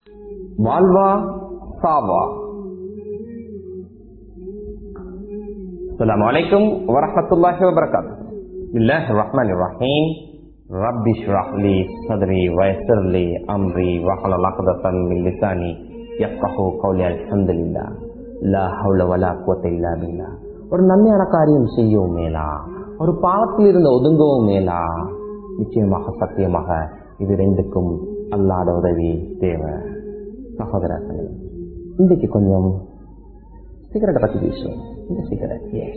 வாழ்வா சாவா السلام عليكم ورحمة الله وبركاته بسم الله الرحمن الرحيم رب اشرح لي صدري ويسر لي أمري واحلل عقدة من لساني يفقه قولي الحمد لله لا حول ولا قوة إلا بالله ஒரு நன்மையான காரியம் செய்யவும் மேலா ஒரு பாவத்தில் இருந்து ஒதுங்கவும் மேலா நிச்சயமாக சத்தியமாக இது ரெண்டுக்கும் அல்லாத உதவி தேவை சகோதரர்களே இன்றைக்கு கொஞ்சம் சிகரெட்டை பத்தி பேசுவோம் இந்த சிகரெட் எஸ்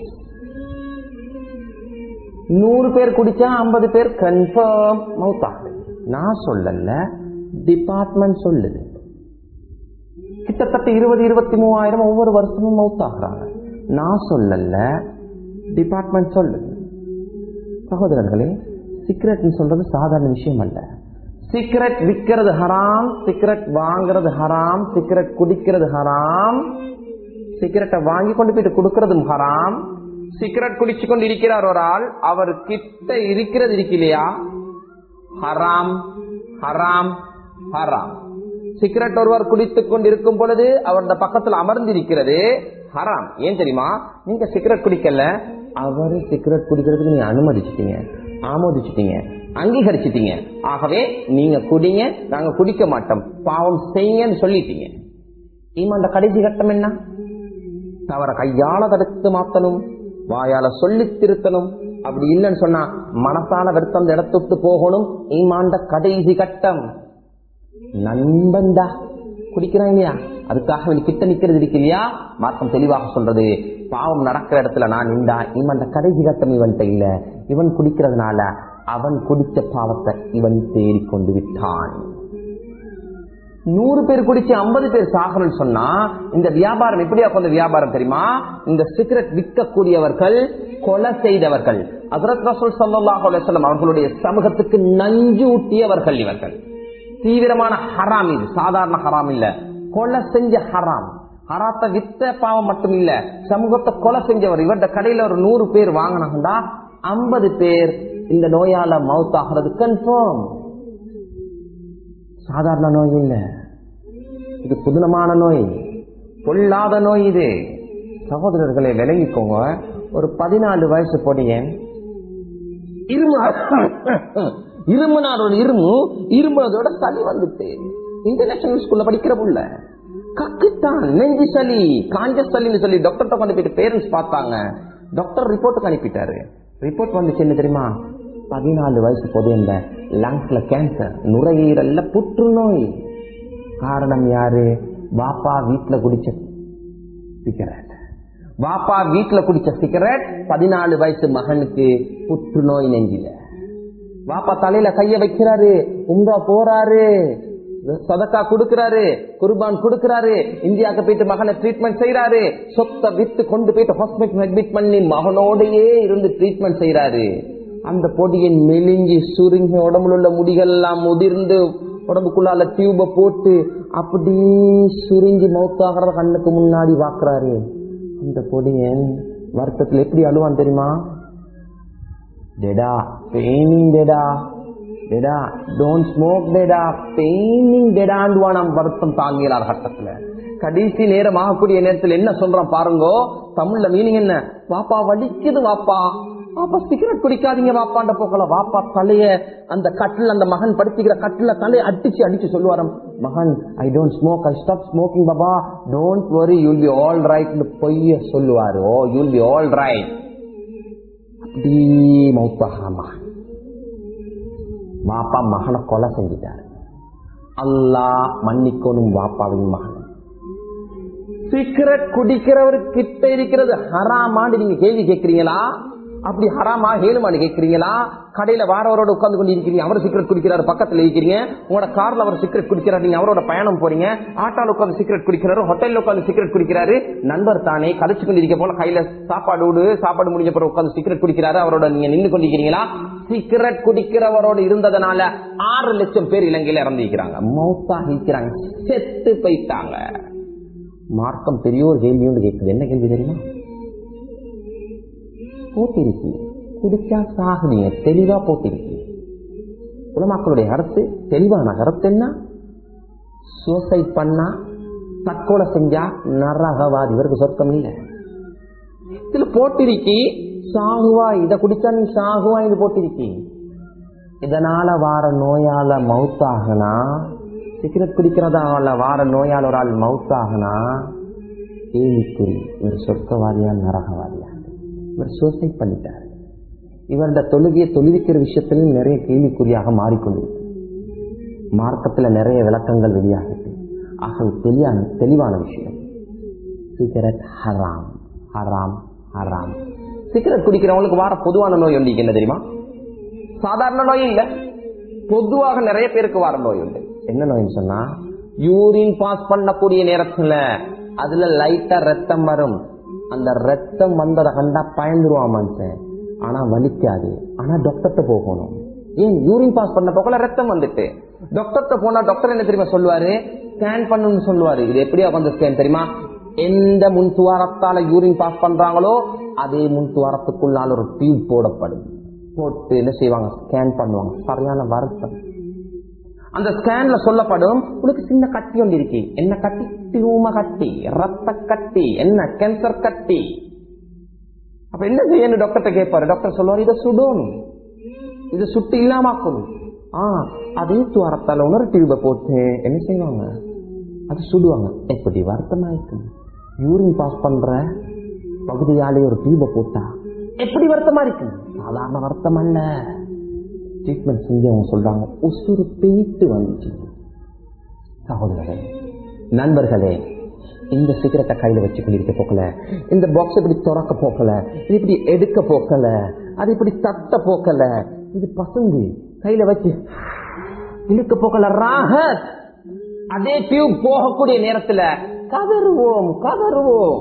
நூறு பேர் குடிச்சா ஐம்பது பேர் கன்ஃபார்ம் மவுத்தாகுது நான் சொல்லல டிபார்ட்மெண்ட் சொல்லுது கிட்டத்தட்ட இருபது இருபத்தி மூவாயிரம் ஒவ்வொரு வருஷமும் மவுத்தாகிறாங்க நான் சொல்லல டிபார்ட்மெண்ட் சொல்லுது சகோதரர்களே சிகரெட் சொல்றது சாதாரண விஷயம் அல்ல சிகரெட் விற்கிறது ஹராம் சிகரெட் வாங்குறது ஹராம் சிகரெட் குடிக்கிறது ஹராம் சிகரெட்டை வாங்கி கொண்டு போயிட்டு கொடுக்கறதும் ஹராம் சிகரெட் குடிச்சு கொண்டு இருக்கிறார் ஒரு ஆள் அவர் கிட்ட இருக்கிறது இருக்கலையா ஹராம் ஹராம் ஹராம் சிகரெட் ஒருவர் குடித்துக் கொண்டிருக்கும் பொழுது அவர் பக்கத்தில் அமர்ந்திருக்கிறது ஹராம் ஏன் தெரியுமா நீங்க சிகரெட் குடிக்கல அவரு சிகரெட் குடிக்கிறதுக்கு நீங்க அனுமதிச்சிட்டீங்க ஆமோதிச்சிட்டீங்க அங்கீகரிச்சிட்டீங்க ஆகவே நீங்க குடிங்க நாங்க குடிக்க மாட்டோம் பாவம் செய்யுங்கன்னு சொல்லிட்டீங்க ஈமாண்ட கடைசி கட்டம் என்ன அவரை கையால தடுத்து மாத்தணும் வாயால சொல்லி திருத்தணும் அப்படி இல்லைன்னு சொன்னா மனசால வெறுத்த அந்த இடத்த விட்டு போகணும் ஈமாண்ட கடைசி கட்டம் நண்பன்டா குடிக்கிறான் இல்லையா அதுக்காக அவன் கிட்ட நிக்கிறது இருக்கு இல்லையா மார்க்கம் தெளிவாக சொல்றது பாவம் நடக்கிற இடத்துல நான் நின்றா இவன் கடைசி கட்டம் இவன்கிட்ட இல்ல இவன் குடிக்கிறதுனால அவன் குடிச்ச பாவத்தை இவன் தேடிக்கொண்டு விட்டான் நூறு பேர் குடிச்சு ஐம்பது பேர் சாகணும்னு சொன்னா இந்த வியாபாரம் எப்படியா கொண்ட வியாபாரம் தெரியுமா இந்த சிகரெட் விற்கக்கூடியவர்கள் கொலை செய்தவர்கள் அசரத் ரசூல் சல்லாஹ் அலுவலம் அவர்களுடைய சமூகத்துக்கு நஞ்சு ஊட்டியவர்கள் இவர்கள் தீவிரமான ஹராம் இது சாதாரண ஹராம் இல்ல கொலை செஞ்ச ஹராம் ஹராத்தை வித்த பாவம் மட்டும் இல்ல சமூகத்தை கொலை செஞ்சவர் இவர்கிட்ட கடையில ஒரு நூறு பேர் வாங்கினாங்கடா ஐம்பது பேர் இந்த நோயால மவுத் ஆகிறது கன்ஃபார்ம் சாதாரண நோய் இல்ல இது புதினமான நோய் பொல்லாத நோய் இது சகோதரர்களை விளங்கிக்கோங்க ஒரு பதினாலு வயசு பொடியன் இருமு இருமுனார் ஒரு இருமு இருமுனதோட சளி வந்துட்டு இன்டர்நேஷனல் ஸ்கூல்ல படிக்கிற புள்ள கக்குத்தான் நெஞ்சு சளி காஞ்ச சளின்னு சொல்லி டாக்டர் கொண்டு போயிட்டு பேரண்ட்ஸ் பார்த்தாங்க டாக்டர் ரிப்போர்ட்டுக்கு அனுப்பிட்டாரு ரிப்போர்ட் வந்துச்சு என்ன தெரியுமா பதினாலு வயசு பொதுந்த லங்ஸ்ல கேன்சர் நுரையீரல்ல புற்றுநோய் காரணம் யாரு பாப்பா வீட்டுல குடிச்ச சிகரெட் பாப்பா வீட்டுல குடிச்ச சிகரெட் பதினாலு வயசு மகனுக்கு புற்றுநோய் நெஞ்சில பாப்பா தலையில கைய வைக்கிறாரு உம்ரா போறாரு சதக்கா கொடுக்கிறாரு குர்பான் கொடுக்கிறாரு இந்தியாவுக்கு போயிட்டு மகனை ட்ரீட்மெண்ட் செய்யறாரு சொத்தை வித்து கொண்டு போயிட்டு ஹாஸ்பிட்டல் அட்மிட் பண்ணி மகனோடையே இருந்து ட்ரீட்மெண்ட் செய்யறாரு அந்த பொடியின் மெலிஞ்சி சுருங்கி உடம்புல உள்ள முடிகள் எல்லாம் முதிர்ந்து உடம்புக்குள்ளால டியூப போட்டு அப்படி சுருங்கி மௌத்தாகிறத கண்ணுக்கு முன்னாடி பாக்குறாரு அந்த பொடியன் வருத்தத்துல எப்படி அழுவான் தெரியுமா டெடா பெயினிங் டெடா டெடா டோன்ட் ஸ்மோக் டெடா பெயினிங் டெடாண்டுவான் வருத்தம் தாங்கிறார் கட்டத்துல கடைசி நேரம் ஆகக்கூடிய நேரத்தில் என்ன சொல்றான் பாருங்கோ தமிழ்ல மீனிங் என்ன வாப்பா வலிக்குது வாப்பா வாப்பா சிகரெட் குடிக்காதீங்க வாப்பாண்ட போக்கல வாப்பா தலைய அந்த கட்டில் அந்த மகன் படுத்திக்கிற கட்டில தலையை அடிச்சு அடிச்சு சொல்லுவாராம் மகன் I don't smoke I stop smoking பாபா don't worry you'll be all right பொய்ய சொல்லுவாரு oh you'll be all right அப்படி மௌத்தாகாமா வாப்பா மகனை கொலை செஞ்சிட்டாரு அல்லா மன்னிக்கணும் வாப்பாவின் மகன் சிகரெட் குடிக்கிறவர் கிட்ட இருக்கிறது ஹராமான்னு நீங்க கேள்வி கேட்கிறீங்களா அப்படி ஹராமா ஹேலுமான்னு கேட்கிறீங்களா கடையில வாரவரோட உட்கார்ந்து கொண்டு இருக்கிறீங்க அவர் சிகரெட் குடிக்கிறாரு பக்கத்துல இருக்கிறீங்க உங்களோட கார்ல அவர் சிகரெட் குடிக்கிறாரு நீங்க அவரோட பயணம் போறீங்க ஆட்டால உட்காந்து சிகரெட் குடிக்கிறாரு ஹோட்டல்ல உட்காந்து சிகரெட் குடிக்கிறாரு நண்பர் தானே கதைச்சு கொண்டு இருக்க போல கையில சாப்பாடு விடு சாப்பாடு முடிஞ்ச பிறகு உட்காந்து சிகரெட் குடிக்கிறாரு அவரோட நீங்க நின்று கொண்டிருக்கிறீங்களா சிகரெட் குடிக்கிறவரோட இருந்ததுனால ஆறு லட்சம் பேர் இலங்கையில இறந்திருக்கிறாங்க மௌத்தா இருக்கிறாங்க செத்து போயிட்டாங்க மார்க்கம் பெரிய ஒரு கேள்வியோடு கேட்குது என்ன கேள்வி தெரியுமா போட்டிருக்கு குடிச்சா சாகுனீங்க தெளிவா போட்டிருக்கு உலமாக்களுடைய கருத்து தெளிவான கருத்து என்ன சூசைட் பண்ணா தற்கொலை செஞ்சா நரகவாதி இவருக்கு சொர்க்கம் இல்லை இதுல போட்டிருக்கி சாகுவா இத குடிச்சா நீ சாகுவா இது போட்டிருக்கி இதனால வார நோயால மவுத்தாகனா சிகரெட் குடிக்கிறதால வார நோயால ஒரு ஆள் மவுத்தாகனா கேலிக்குறி இவர் சொர்க்கவாதியா நரகவாதியா இவர் சூசைட் பண்ணிட்டார் இவருடைய தொழுகையை தொழுவிக்கிற விஷயத்திலும் நிறைய கேள்விக்குறியாக மாறிக்கொண்டிருக்கு மார்க்கத்துல நிறைய விளக்கங்கள் வெளியாகிட்டு ஆக தெளிவான தெளிவான விஷயம் சிகரெட் ஹராம் ஹராம் ஹராம் சிகரெட் குடிக்கிறவங்களுக்கு வார பொதுவான நோய் ஒன்று என்ன தெரியுமா சாதாரண நோய் இல்ல பொதுவாக நிறைய பேருக்கு வர நோய் உண்டு என்ன நோய்னு சொன்னா யூரின் பாஸ் பண்ணக்கூடிய நேரத்துல அதுல லைட்டா ரத்தம் வரும் அந்த ரத்தம் வந்ததை கண்டா பயந்துருவான் மனுஷன் ஆனா வலிக்காது ஆனா டாக்டர்கிட்ட போகணும் ஏன் யூரின் பாஸ் பண்ண போகல ரத்தம் வந்துட்டு டாக்டர்கிட்ட போனா டாக்டர் என்ன தெரியுமா சொல்லுவாரு ஸ்கேன் பண்ணணும்னு சொல்லுவாரு இது எப்படியா வந்து ஸ்கேன் தெரியுமா எந்த முன் துவாரத்தால யூரின் பாஸ் பண்றாங்களோ அதே முன் துவாரத்துக்குள்ளால ஒரு டியூப் போடப்படும் போட்டு என்ன செய்வாங்க ஸ்கேன் பண்ணுவாங்க சரியான வருத்தம் அந்த ஸ்கேன்ல சொல்லப்படும் உனக்கு சின்ன கட்டி ஒன்று இருக்கு என்ன கட்டி டியூம கட்டி ரத்த கட்டி என்ன கேன்சர் கட்டி அப்ப என்ன செய்யணும் டாக்டர்கிட்ட கேட்பாரு டாக்டர் சொல்லுவாரு இதை சுடணும் இது சுட்டு இல்லாமக்கணும் ஆ அதே துவாரத்தால உணர டியூப போட்டு என்ன செய்வாங்க அது சுடுவாங்க எப்படி வருத்தமாயிருக்கு யூரின் பாஸ் பண்ற பகுதியாலே ஒரு டியூப போட்டா எப்படி வருத்தமா இருக்கு சாதாரண வருத்தம் அல்ல ட்ரீட்மெண்ட் செஞ்சவங்க சொல்றாங்க உசுறு பேய்த்து வந்துச்சு சகோதரர்களே நண்பர்களே இந்த சிகரெட்டை கையில வச்சு கொண்டிருக்க போக்கல இந்த பாக்ஸ் இப்படி திறக்க போக்கல இது இப்படி எடுக்க போக்கல அது இப்படி தட்ட போக்கல இது பசந்து கையில வச்சு இழுக்க போக்கல ராகத் அதே டியூப் போகக்கூடிய நேரத்துல கதறுவோம் கதறுவோம்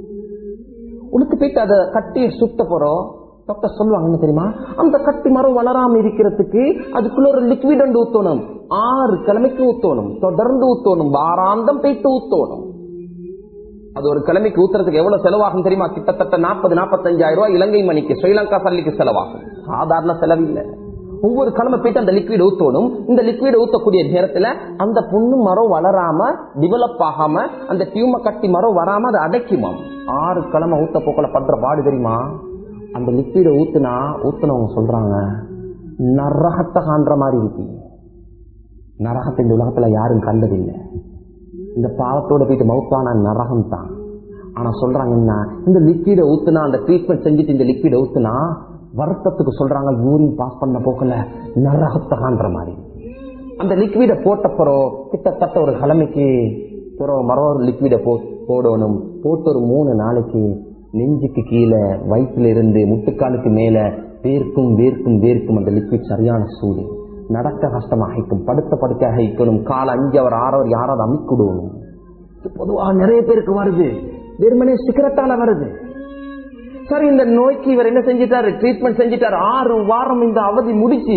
உனக்கு போயிட்டு அதை கட்டி சுத்த போறோம் டாக்டர் சொல்லுவாங்க என்ன தெரியுமா அந்த கட்டி மரம் வளராம இருக்கிறதுக்கு அதுக்குள்ள ஒரு லிக்விட் ஒன்று ஊத்தணும் ஆறு கிழமைக்கு ஊத்தணும் தொடர்ந்து ஊத்தணும் வாராந்தம் போயிட்டு ஊத்தணும் அது ஒரு கிழமைக்கு ஊத்துறதுக்கு எவ்வளவு செலவாகும் தெரியுமா கிட்டத்தட்ட நாற்பது நாற்பத்தஞ்சாயிரம் ரூபாய் இலங்கை மணிக்கு ஸ்ரீலங்கா சல்லிக்கு செலவாகும் சாதாரண செலவில்லை ஒவ்வொரு கிழமை போயிட்டு அந்த லிக்விட் ஊத்தணும் இந்த லிக்விட் ஊத்தக்கூடிய நேரத்துல அந்த புண்ணு மரம் வளராம டிவலப் ஆகாம அந்த டியூம கட்டி மரம் வராம அதை அடைக்குமாம் ஆறு கிழமை ஊத்த போக்கல பண்ற பாடு தெரியுமா அந்த லிக்விட ஊத்துனா ஊத்துனவங்க சொல்றாங்க நரகத்தை காண்ற மாதிரி இருக்கு நரகத்தை இந்த உலகத்துல யாரும் கண்டதில்லை இந்த பாவத்தோட போயிட்டு மவுத்தான நரகம் தான் ஆனா சொல்றாங்க என்ன இந்த லிக்விட ஊத்துனா அந்த ட்ரீட்மெண்ட் செஞ்சுட்டு இந்த லிக்விட ஊத்துனா வருத்தத்துக்கு சொல்றாங்க யூரின் பாஸ் பண்ண போக்கல நரகத்தை காண்ற மாதிரி அந்த லிக்விட போட்டப்பறம் கிட்டத்தட்ட ஒரு கிழமைக்கு புறம் மரம் ஒரு லிக்விட போ போடணும் போட்டு ஒரு மூணு நாளைக்கு நெஞ்சுக்கு கீழே வயிற்றுல இருந்து முட்டுக்காலுக்கு மேல வேர்க்கும் வேர்க்கும் வேர்க்கும் அந்த லிக்விட் சரியான சூடு நடக்க கஷ்டமாகிக்கும் படுத்த படுக்க அகைக்கணும் கால அஞ்சு அவர் ஆறவர் யாராவது அமைக்கிடணும் பொதுவா நிறைய பேருக்கு வருது வெறுமனே சிகரெட்டால வருது சரி இந்த நோய்க்கு இவர் என்ன செஞ்சிட்டாரு ட்ரீட்மெண்ட் செஞ்சிட்டாரு ஆறு வாரம் இந்த அவதி முடிச்சு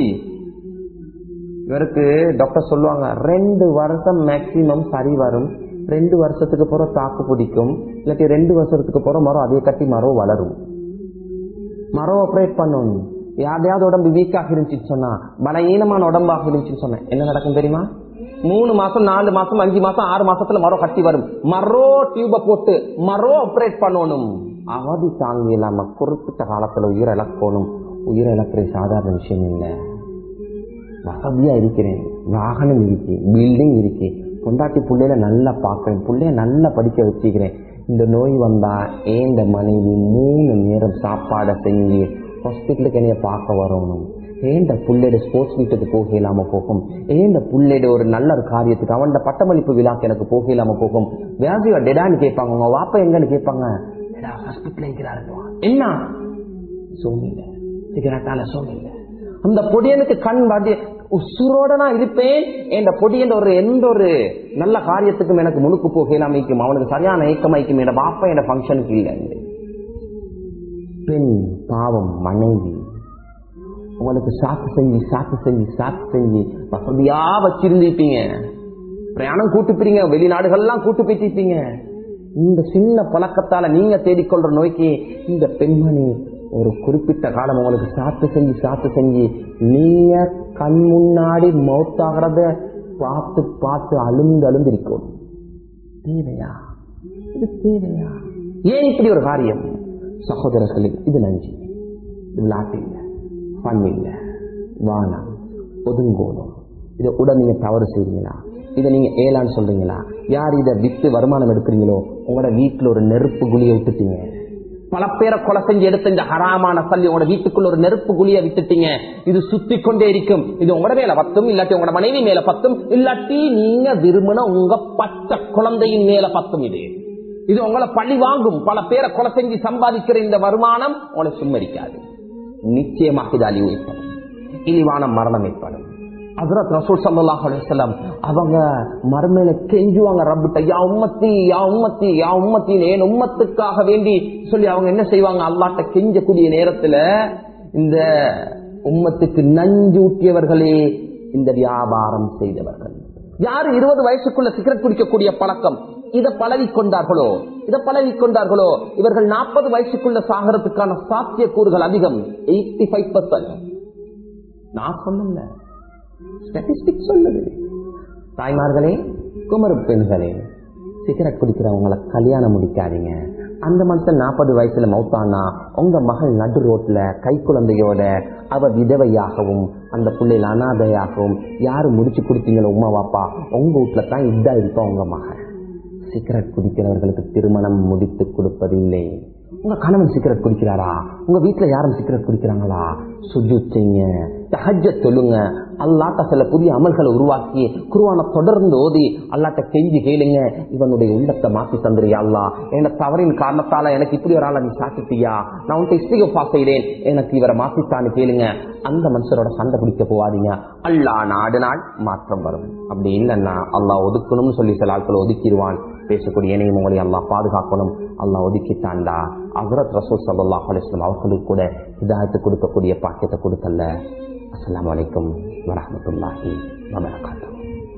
இவருக்கு டாக்டர் சொல்லுவாங்க ரெண்டு வருஷம் மேக்சிமம் சரி வரும் ரெண்டு வருஷத்துக்கு பிறகு தாக்கு பிடிக்கும் இல்லாட்டி ரெண்டு வருஷத்துக்கு பிறகு மரம் அதே கட்டி மரம் வளரும் மரம் ஆப்ரேட் பண்ணணும் யாரையாவது உடம்பு வீக்காக இருந்துச்சுன்னு சொன்னா பலகீனமான உடம்பாக இருந்துச்சுன்னு சொன்ன என்ன நடக்கும் தெரியுமா மூணு மாசம் நாலு மாசம் அஞ்சு மாசம் ஆறு மாசத்துல மரம் கட்டி வரும் மரோ டியூப போட்டு மரோ ஆப்ரேட் பண்ணணும் அவதி தாங்கி இல்லாம குறிப்பிட்ட காலத்துல உயிரை இழக்கணும் உயிரை இழக்கிறது சாதாரண விஷயம் இல்லை வசதியா இருக்கிறேன் வாகனம் இருக்கு பில்டிங் இருக்கு பொண்டாட்டி பிள்ளையில நல்லா பார்க்கிறேன் பிள்ளைய நல்லா படிக்க வச்சுக்கிறேன் இந்த நோய் வந்தா ஏந்த மனைவி மூணு நேரம் சாப்பாடை செஞ்சு ஹாஸ்பிட்டலுக்கு என்னைய பார்க்க வரணும் ஏண்ட புள்ளையோட ஸ்போர்ட்ஸ் மீட்டுக்கு போக இல்லாம போகும் ஏண்ட புள்ளையோட ஒரு நல்ல ஒரு காரியத்துக்கு அவன் பட்டமளிப்பு விழாக்கு எனக்கு போக இல்லாம போகும் வியாதியா டெடான்னு கேட்பாங்க உங்க வாப்பா எங்கன்னு கேட்பாங்க ஹாஸ்பிட்டல் இருக்கிறாரு என்ன சோமில்ல சிகரெட்டால சோமில்ல அந்த பொடியனுக்கு கண் வாடி உசுரோட நான் இருப்பேன் என்ற பொடியன் ஒரு எந்த ஒரு நல்ல காரியத்துக்கும் எனக்கு முழுக்கு போகையில அமைக்கும் அவனுக்கு சரியான ஏக்கம் அமைக்கும் என் பாப்பா என் ஃபங்க்ஷனுக்கு இல்லை பெண் பாவம் மனைவி உங்களுக்கு சாக்கு செஞ்சு சாக்கு செஞ்சு சாக்கு செஞ்சு வசதியா வச்சிருந்திருப்பீங்க பிரயாணம் கூட்டு போறீங்க வெளிநாடுகள்லாம் கூட்டு போயிட்டிருப்பீங்க இந்த சின்ன பழக்கத்தால நீங்க தேடிக்கொள்ற நோய்க்கு இந்த பெண்மணி ஒரு குறிப்பிட்ட காலம் உங்களுக்கு சாத்து செஞ்சு சாத்து செஞ்சு நீங்க கண் முன்னாடி மௌத்தாகிறத பார்த்து பார்த்து அழுந்து அழுந்திருக்கும் தேவையா இது தேவையா ஏன் இப்படி ஒரு காரியம் சகோதரர்களுக்கு இது நஞ்சு இது விளையாட்டு இல்லை பண் இல்லை வானம் ஒதுங்கோணும் இதை உடனே நீங்க தவறு செய்றீங்களா இதை நீங்க ஏலான்னு சொல்றீங்களா யார் இதை வித்து வருமானம் எடுக்கிறீங்களோ உங்களோட வீட்டுல ஒரு நெருப்பு குழியை விட்டுட்டீங்க பல பேரை கொலை செஞ்சு எடுத்த இந்த ஹராமான சல்லி உங்களோட வீட்டுக்குள்ள ஒரு நெருப்பு குழியை விட்டுட்டீங்க இது சுத்தி கொண்டே இருக்கும் இது உங்களோட மேல பத்தும் இல்லாட்டி உங்களோட மனைவி மேல பத்தும் இல்லாட்டி நீங்க விரும்பின உங்க பச்சை குழந்தையின் மேல பத்தும் இது இது உங்களை பழி வாங்கும் பல பேரை கொலை செஞ்சு சம்பாதிக்கிற இந்த வருமானம் உங்களை சும்மரிக்காது நிச்சயமாக இது அழிவு ஏற்படும் இழிவான மரணம் ஏற்படும் ஹசரத் ரசூல் சல்லாஹ் அலுவலம் அவங்க மறுமையில கெஞ்சுவாங்க ரப்பிட்ட யா உம்மத்தி யா உம்மத்தி யா உம்மத்தி என் உம்மத்துக்காக வேண்டி சொல்லி அவங்க என்ன செய்வாங்க அல்லாட்ட கெஞ்சக்கூடிய நேரத்துல இந்த உம்மத்துக்கு நஞ்சு ஊட்டியவர்களே இந்த வியாபாரம் செய்தவர்கள் யாரு இருபது வயசுக்குள்ள சிகரெட் குடிக்கக்கூடிய பழக்கம் இதை பழகி கொண்டார்களோ இதை பழகி கொண்டார்களோ இவர்கள் நாற்பது வயசுக்குள்ள சாகரத்துக்கான சாத்திய கூறுகள் அதிகம் எயிட்டி ஃபைவ் பர்சன்ட் நான் சொல்லல ஸ்டாட்டிஸ்டிக் சொல்லுது தாய்மார்களே குமரு பெண்களே சிகரெட் குடிக்கிறவங்களை கல்யாணம் முடிக்காதீங்க அந்த மனுஷன் நாற்பது வயசுல மௌத்தானா உங்க மகள் நடு ரோட்ல கை குழந்தையோட அவ விதவையாகவும் அந்த பிள்ளைகள் அனாதையாகவும் யாரு முடிச்சு கொடுத்தீங்களோ உமா வாப்பா உங்க வீட்டுல தான் இதா இருப்பா உங்க மகன் சிகரெட் குடிக்கிறவர்களுக்கு திருமணம் முடித்து கொடுப்பதில்லை உங்க கணவன் சிகரெட் குடிக்கிறாரா உங்க வீட்டுல யாரும் சிகரெட் குடிக்கிறாங்களா சுஜு செய்யுங்க தஹஜ சொல்லுங்க அல்லாட்ட சில புதிய அமல்களை உருவாக்கி குருவான தொடர்ந்து ஓதி அல்லாட்ட கெஞ்சி கேளுங்க இவனுடைய உள்ளத்தை மாத்தி தந்துறியா அல்லா என்ன தவறின் காரணத்தால எனக்கு இப்படி ஒரு ஆளை நீ சாக்கிட்டியா நான் உன்ட்ட இஸ்திகப்பா செய்றேன் எனக்கு இவரை மாத்தித்தான்னு கேளுங்க அந்த மனுஷரோட சண்டை பிடிக்க போவாதீங்க அல்லா நாடு நாள் மாற்றம் வரும் அப்படி இல்லைன்னா அல்லாஹ் ஒதுக்கணும்னு சொல்லி சில ஆட்களை ஒதுக்கிடுவான் பேசக்கூடிய இணையம் உங்களை அல்லாஹ் பாதுகாக்கணும் அல்லாஹ் ஒதுக்கித்தாண்டா அசரத் ரசூல் சல்லாஹ் அலிஸ்லாம் அவர்களுக்கு கூட இதாயத்து கொடுக்கக்கூடிய பாக்கியத்தை கொடுக்கல அஸ்லாம் வலைக்கம் வரமத்துல்லாஹி வபரகாத்து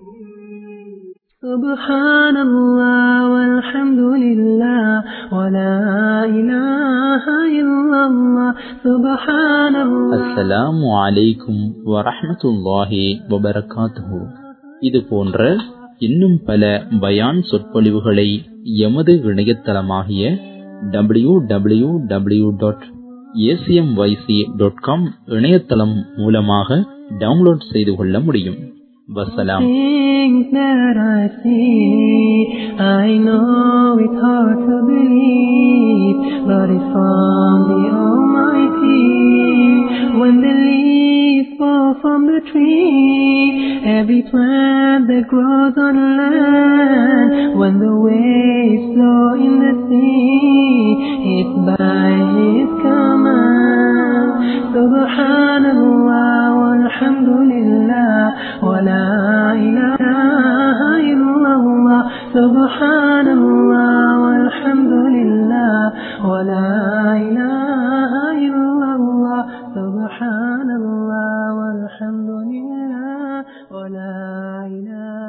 سبحان الله والحمد لله ولا إله إلا الله سبحان الله அஸ்ஸலாமு அலைக்கும் வரஹ்மத்துல்லாஹி வபரகாத்துஹு இது போன்ற இன்னும் பல பயான் சொற்பொழிவுகளை எமது இணையதளமாகிய W W W dot ACMYC dot com இணையதளம் மூலமாக டவுன்லோட் செய்து கொள்ள முடியும் வசலாம் Things that I see, I know it's hard to believe, but it's from the Almighty. When the leaves fall from the tree, every plant that grows on land, when the waves flow in the sea, it's by His command. Subhanallah, walhamdulillah, wa la ilaha illallah. Subhanallah, walhamdulillah, wa la ilaha illallah. Subhanallah, walhamdulillah, wa la ilaha